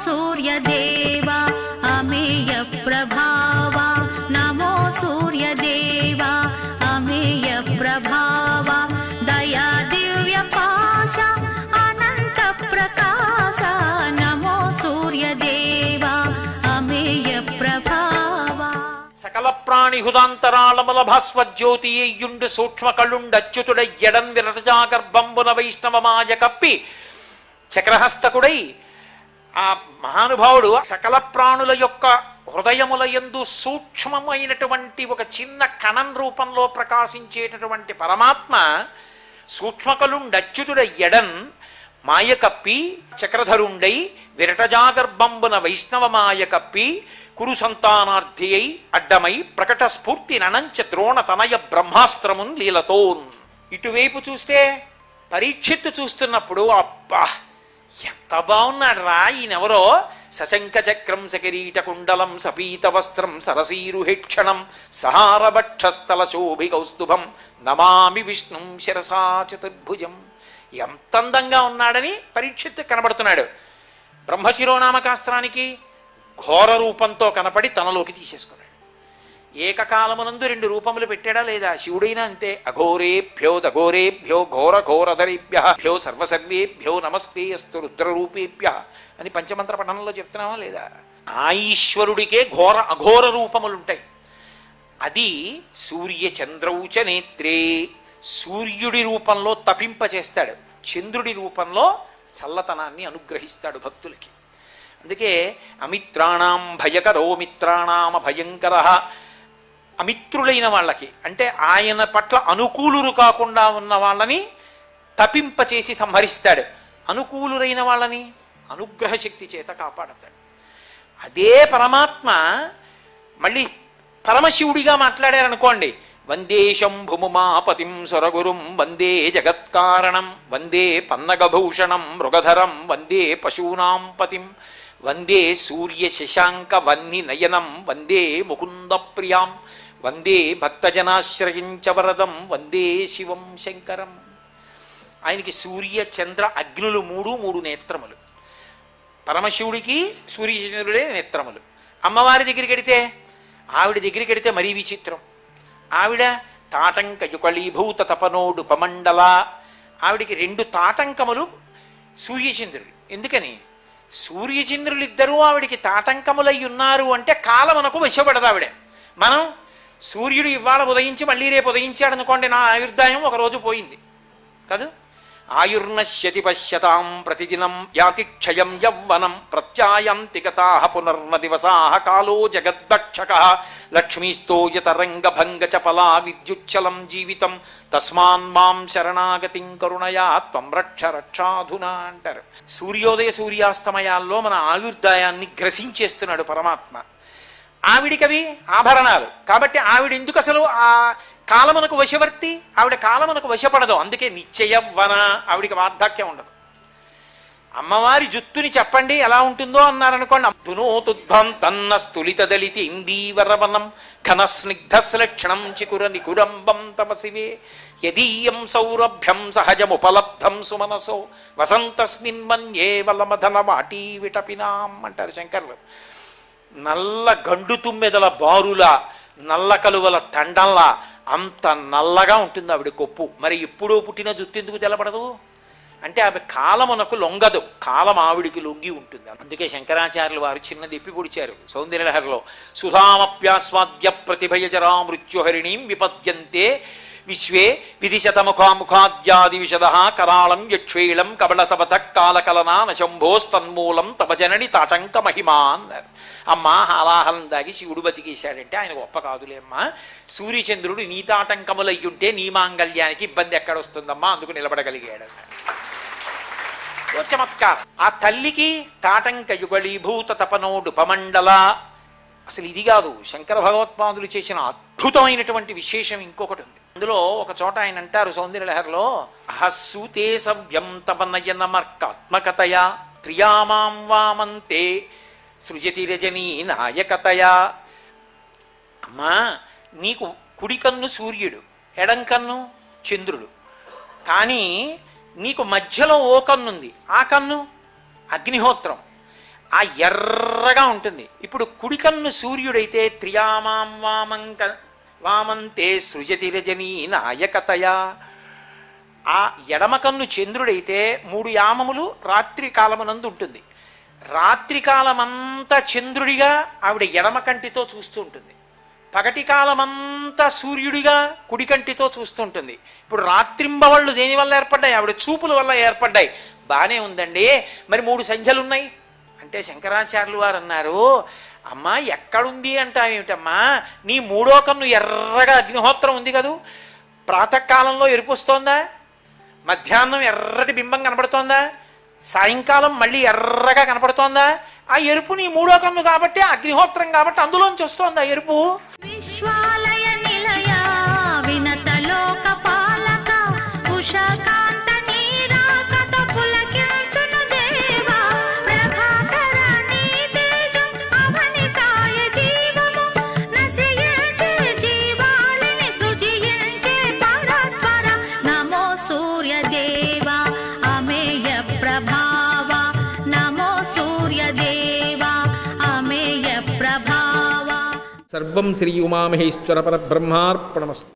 सूर्यदेवा अमेयप्रभावा नमो सूर्यदेवा अमेयप्रभावा दया दिव्यपाश अनन्तप्रकाश नमो सूर्यदेवा अमेयप्रभावा సకల ప్రాణి హుదాంతరాళముల భాస్వజ్యోతి అయ్యుండు సూక్ష్మ కళ్ళుండచ్యుతుడై ఎడన్ విరటజాగర్భంబున వైష్ణవమాయ కప్పి చక్రహస్తకుడై ఆ మహానుభావుడు సకల ప్రాణుల యొక్క హృదయముల యందు సూక్ష్మమైనటువంటి ఒక చిన్న కణం రూపంలో ప్రకాశించేటటువంటి పరమాత్మ సూక్ష్మకలుండచ్యుతుడ ఎడన్ మాయ కప్పి చక్రధరుండై విరటజాగర్భంబున వైష్ణవ మాయ కప్పి కురు సంతానార్థి అయి అడ్డమై ప్రకట స్ఫూర్తి ననంచ ద్రోణ తనయ బ్రహ్మాస్త్రమున్ లీలతోన్ ఇటువైపు చూస్తే పరీక్షిత్తు చూస్తున్నప్పుడు అబ్బా ఎంత బాగున్నాడు రా ఈయనెవరో సశంక చక్రం సకిరీట కుండలం సపీత వస్త్రం సరసీరుహేక్షణం సహారభక్షస్థల శోభి కౌస్తుభం నమామి విష్ణుం శిరసా చతుర్భుజం ఎంత అందంగా ఉన్నాడని పరీక్షిత్తు కనబడుతున్నాడు బ్రహ్మశిరోనామకాస్త్రానికి ఘోర రూపంతో కనపడి తనలోకి తీసేసుకున్నాడు ఏకకాలమునందు రెండు రూపములు పెట్టాడా లేదా శివుడైనా అంతే అఘోరేభ్యో దఘోరేభ్యో ఘోర ఘోరధరేభ్య భ్యో సర్వసర్వేభ్యో నమస్తే అస్తు రుద్రరూపేభ్య అని పంచమంత్ర పఠనంలో చెప్తున్నావా లేదా ఆ ఈశ్వరుడికే ఘోర అఘోర రూపములుంటాయి అది సూర్య చంద్రౌచ నేత్రే సూర్యుడి రూపంలో తపింపచేస్తాడు చంద్రుడి రూపంలో చల్లతనాన్ని అనుగ్రహిస్తాడు భక్తులకి అందుకే అమిత్రాణం భయకరో మిత్రాణామ భయంకర అమిత్రులైన వాళ్ళకి అంటే ఆయన పట్ల అనుకూలురు కాకుండా ఉన్న వాళ్ళని తపింపచేసి సంహరిస్తాడు అనుకూలురైన వాళ్ళని అనుగ్రహ శక్తి చేత కాపాడతాడు అదే పరమాత్మ మళ్ళీ పరమశివుడిగా మాట్లాడారనుకోండి వందే శంభుముమాపతిం సురగురుం వందే జగత్కారణం వందే పన్నగభూషణం మృగధరం వందే పశూనాం పతిం వందే సూర్య శశాంక వన్ని నయనం వందే ముకుంద ప్రియాం వందే భక్తజనాశ్రయించ వరదం వందే శివం శంకరం ఆయనకి సూర్య చంద్ర అగ్నులు మూడు మూడు నేత్రములు పరమశివుడికి సూర్యచంద్రుడే నేత్రములు అమ్మవారి దగ్గరికి వెడితే ఆవిడ దగ్గరికి వెడితే మరీ విచిత్రం ఆవిడ తాటంక యుకళీభూత తపనోడు పమండల ఆవిడికి రెండు తాటంకములు సూర్యచంద్రుడు ఎందుకని సూర్యచంద్రులిద్దరూ ఆవిడికి తాటంకములై ఉన్నారు అంటే కాలమునకు వశపడదు ఆవిడ మనం సూర్యుడు ఇవాళ ఉదయించి మళ్ళీ రేపు ఉదయించాడు అనుకోండి నా ఆయుర్దాయం ఒక రోజు పోయింది కాదు ఆయుర్నశ్యతి పశ్యతాం ప్రతిదినం యాతి క్షయం యవ్వనం ప్రత్యాయంతి గతా పునర్న దివసా కాలో జగద్భక్షక లక్ష్మీస్తోయతరంగభంగ చపలా విద్యుచ్చలం జీవితం తస్మాన్ మాం శరణాగతిం కరుణయా త్వం రక్ష రక్షాధునా అంటారు సూర్యోదయ సూర్యాస్తమయాల్లో మన ఆయుర్దాయాన్ని గ్రసించేస్తున్నాడు పరమాత్మ ఆవిడికవి ఆభరణాలు కాబట్టి ఆవిడ ఎందుకు అసలు ఆ కాలమునకు వశవర్తి ఆవిడ కాలమునకు వశపడదు అందుకే నిశ్చయవ్వన ఆవిడికి వార్ధక్యం ఉండదు అమ్మవారి జుత్తుని చెప్పండి ఎలా ఉంటుందో అన్నారనుకోండి దునోతుధ్వం తన్న స్థులిత దళితి ఇందీవరవనం ఘన స్నిగ్ధ శ్లక్షణం చికుర నికురంబం తమ శివే యదీయం సౌరభ్యం సహజముపలబ్ధం సుమనసో వసంతస్మిన్ మన్యే వలమధన వాటీ విటపినాం అంటారు శంకర్లు నల్ల గండు తుమ్మెదల బారులా నల్ల కలువల తండంలా అంత నల్లగా ఉంటుంది ఆవిడ కొప్పు మరి ఎప్పుడో పుట్టిన జుత్తు ఎందుకు తెల్లబడదు అంటే ఆమె కాలమునకు లొంగదు కాలం ఆవిడికి లొంగి ఉంటుంది అందుకే శంకరాచార్యులు వారు చిన్నది ఎప్పి పొడిచారు సౌందర్యలహరిలో సుధామప్యాస్వాద్య ప్రతిభయజరా మృత్యుహరిణీం విపద్యంతే విశ్వే విధిశతముఖాముఖాద్యాది విశద కరాళం యక్షేళం కబళతవత కాలకలనా నశంభోస్తన్మూలం తవ జనని తాటంక మహిమా అన్నారు అమ్మ హాలాహలం దాగి శివుడు బతికేశాడంటే ఆయన గొప్ప కాదులేమ్మా సూర్యచంద్రుడు నీ తాటంకములయ్యుంటే నీ మాంగళ్యానికి ఇబ్బంది ఎక్కడొస్తుందమ్మా అందుకు నిలబడగలిగాడు అన్నాడు ఓ చమత్కారం ఆ తల్లికి తాటంక యుగళీభూత తపనోడు పమండల అసలు ఇది కాదు శంకర భగవత్పాదులు చేసిన అద్భుతమైనటువంటి విశేషం ఇంకొకటి ఉంది అందులో ఒక చోట ఆయన అంటారు సౌందర్యలహరిలో అహస్సుతే సవ్యం తవ నయనమర్కాత్మకతయా త్రియామాం వామంతే సృజతి రజనీ నాయకతయా అమ్మా నీకు కుడి కన్ను సూర్యుడు ఎడం కన్ను చంద్రుడు కానీ నీకు మధ్యలో ఓ కన్నుంది ఆ కన్ను అగ్నిహోత్రం ఆ ఎర్రగా ఉంటుంది ఇప్పుడు కుడికన్ను సూర్యుడైతే త్రియామాం వామంక వామంతే సృజతి రజనీ నాయకతయా ఆ ఎడమ కన్ను చంద్రుడైతే మూడు యామములు రాత్రి కాలమునందు ఉంటుంది రాత్రి కాలమంతా చంద్రుడిగా ఆవిడ ఎడమ కంటితో చూస్తూ ఉంటుంది పగటి కాలమంతా సూర్యుడిగా కుడి కంటితో చూస్తూ ఉంటుంది ఇప్పుడు రాత్రింబవళ్ళు దేని వల్ల ఏర్పడ్డాయి ఆవిడ చూపుల వల్ల ఏర్పడ్డాయి బానే ఉందండి మరి మూడు సంఖ్యలు ఉన్నాయి అంటే శంకరాచార్యులు వారు అన్నారు అమ్మా ఎక్కడుంది అంటావేమిటమ్మా నీ మూడో కన్ను ఎర్రగా అగ్నిహోత్రం ఉంది కదూ ప్రాతకాలంలో ఎరుపు వస్తోందా మధ్యాహ్నం ఎర్రటి బింబం కనపడుతోందా సాయంకాలం మళ్ళీ ఎర్రగా కనపడుతోందా ఆ ఎరుపు నీ మూడో కన్ను కాబట్టి అగ్నిహోత్రం కాబట్టి అందులోంచి వస్తోందా ఎరుపు విశ్వాలయ నిలయ వినత లోక పాలక ఉషకాంత నీరాకత పులకించును దేవా ప్రభాకర నీ తేజం అవనితాయ జీవము నశించే జీవాళిని సృజించే పరస్పర నమో సూర్యదేవా అమేయ ప్రభావ నమో సూర్యదేవా అమేయ ప్రభావ సర్వం శ్రీ ఉమామహేశ్వర పరబ్రహ్మార్పణమస్తు